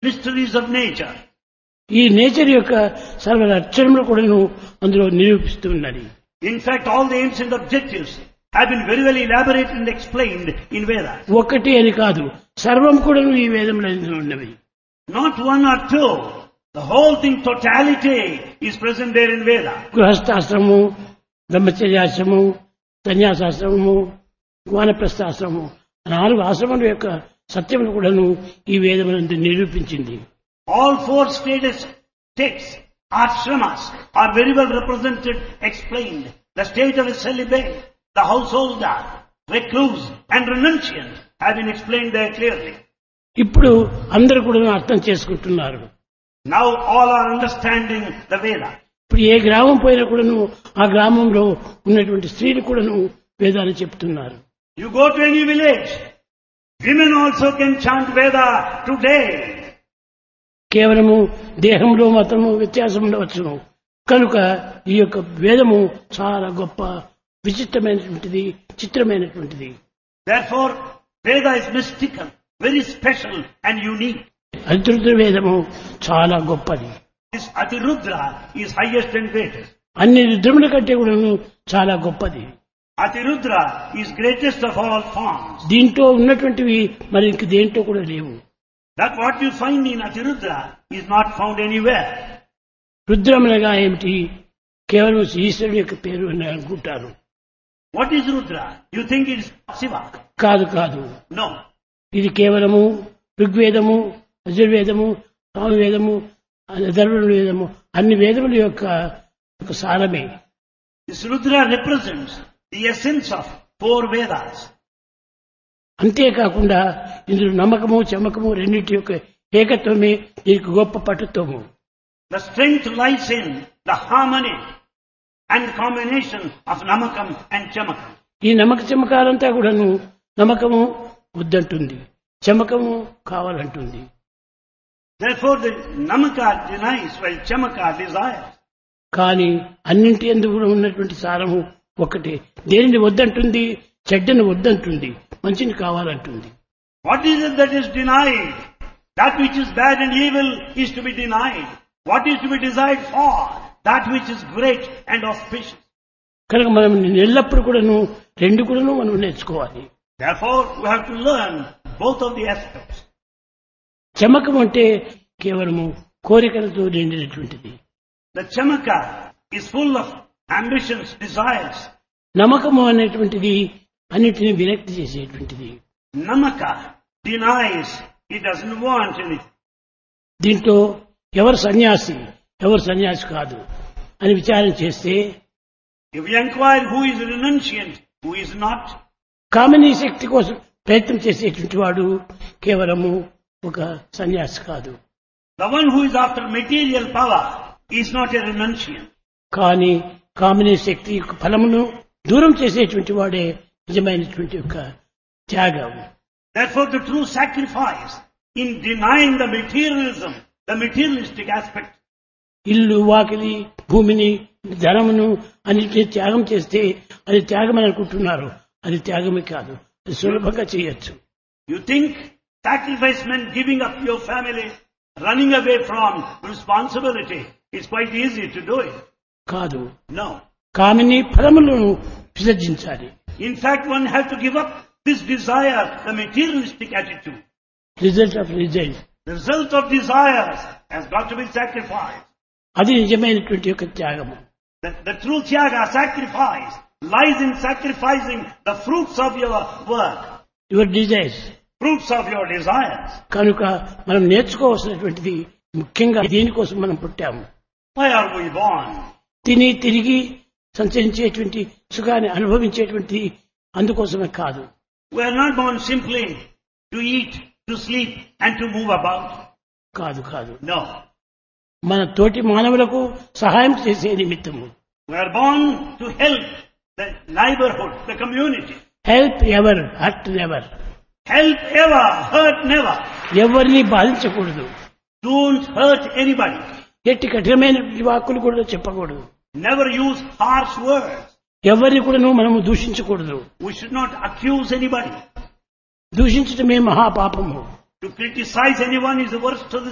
mysteries of nature. ఈ nature యొక్క సర్వ లక్షణములు కూడాను అందులో నిరూపిస్తున్నది In fact, all the ancient objectives have been very well elaborated and explained in Vedas. ఒక్కటి అని కాదు సర్వం కూడాను ఈ వేదంలో ఉన్నవి Not one or two. The whole thing, totality, is present there in Veda. గృహస్థాశ్రమము బ్రహ్మచర్యాశ్రమము సన్యాసాశ్రమము వానప్రస్థాశ్రమము నాలుగు ఆశ్రమాల యొక్క సత్యములు కూడాను ఈ వేదములందు నిరూపించింది All four stages, states, ashramas, are very well represented, explained. The state of a celibate, the householder, recluse, and renunciant have been explained there clearly. ఇప్పుడు అందరూ కూడా అర్థం చేసుకుంటున్నారు Now all are understanding the Veda. ఇప్పుడు ఏ గ్రామం పోయినా కూడాను ఆ గ్రామంలో ఉన్నటువంటి స్త్రీలు కూడాను వేదాలు చెప్తున్నారు You go to any village, women also can chant Veda today. కేవలము దేహంలో మతము వ్యత్యాసం ఉండవచ్చును కనుక ఈ యొక్క వేదము చాలా గొప్ప విచిత్రమైనటువంటిది చిత్రమైనటువంటిది Therefore, Veda is mystical, very special and unique. అతిరుద్ర వేదము చాలా గొప్పది This Atirudra is highest and greatest. అన్ని రుద్రముల కంటే కూడాను చాలా గొప్పది Atirudra is greatest of all forms. దీంట్లో ఉన్నటువంటివి మరి ఇంక దేంట్లో కూడా లేవు That what you find in Atirudra is not found anywhere. రుద్రములగా ఏమిటి కేవలం ఈశ్వరుని యొక్క పేరు అని అనుకుంటారు What is Rudra? You think it is Shiva? కాదు కాదు No. ఇది కేవలము ఋగ్వేదము యజుర్వేదము సామవేదము అధర్వణ వేదము అన్ని వేదముల యొక్క ఒక సారమే This Rudra represents the essence of four Vedas. అంతేకాకుండా ఇందులో నమ్మకము చమకము రెండింటి యొక్క ఏకత్వమే దీనికి గొప్ప పటుత్వము The strength lies in the harmony and combination of Namakam and Chamakam. ఈ నమ్మక చమకాలంతా కూడాను నమ్మకము వద్దంటుంది చమకము కావాలంటుంది Therefore the Namaka denies while Chamaka desires. కానీ అన్నింటి ఎందుకు ఉన్నటువంటి సారము ఒకటే దేనిని వద్దంటుంది చెడ్డను వద్దంటుంది మంచిని కావాలంటుంది What is it that is denied? That which is bad and evil is to be denied. What is to be desired for? That which is great and auspicious. కనుక మనం ఎల్లప్పుడూ కూడాను రెండు కూడాను మనం నేర్చుకోవాలి Therefore, we have to learn both of the aspects. Chamakam అంటే కేవలము కోరికలతో నిండినటువంటిది The chamaka is full of ambitions, desires. నమ్మకము అనేటువంటిది అన్నిటిని విరక్తి చేసేటువంటిది Namaka denies, he doesn't want anything. దీంట్లో ఎవరు సన్యాసి ఎవరు సన్యాసి కాదు అని విచారం చేస్తే If you inquire who is renunciant, who is not, కామనీ శక్తి కోసం ప్రయత్నం చేసేటువంటి వాడు కేవలము ఒక సన్యాసి కాదు the one who is after material power is not a renunciant. కానీ కామినీ శక్తి యొక్క ఫలమును దూరం చేసేటువంటి వాడే నిజమైనటువంటి యొక్క త్యాగం Therefore, the true sacrifice in denying the materialism, the materialistic aspect, ఇల్లు వాకిలి భూమిని ధనమును అన్నిటిని త్యాగం చేస్తే అది త్యాగం అని అనుకుంటున్నారు అది త్యాగమే కాదు అది సులభంగా చేయొచ్చు you think sacrifice meant giving up your family, running away from responsibility. It's quite easy to do it. కాదు No. కామిని ఫలములను విసర్జించాలి In fact, one has to give up this desire, the materialistic attitude. Result of result The result of desires has got to be sacrificed. అది నిజమైనటువంటి యొక్క త్యాగము The, the true tyaga, sacrifice, lies in sacrificing the fruits of your work, your desires fruits of your desires. కనుక మనం నేర్చుకోవాల్సినటువంటిది ముఖ్యంగా దీనికోసం మనం పుట్టాము Why are we born? తిని తిరిగి సంచరించేటువంటి సుఖాన్ని అనుభవించేటువంటి అందుకోసమే కాదు We are not born simply to eat, to sleep, and to move about. కాదు కాదు No. మన తోటి మానవులకు సహాయం చేసే నిమిత్తము We are born to help the neighborhood, the community. Help ever hurt never Help ever, hurt never. ఎవరిని బాధించకూడదు Don't hurt anybody. ఎట్టి కఠినమైనటువంటి వాక్కులు కూడా చెప్పకూడదు Never use harsh words. ఎవరిని కూడాను మనము దూషించకూడదు We should not accuse anybody. దూషించటమే మహాపాపము To criticize anyone is the worst of the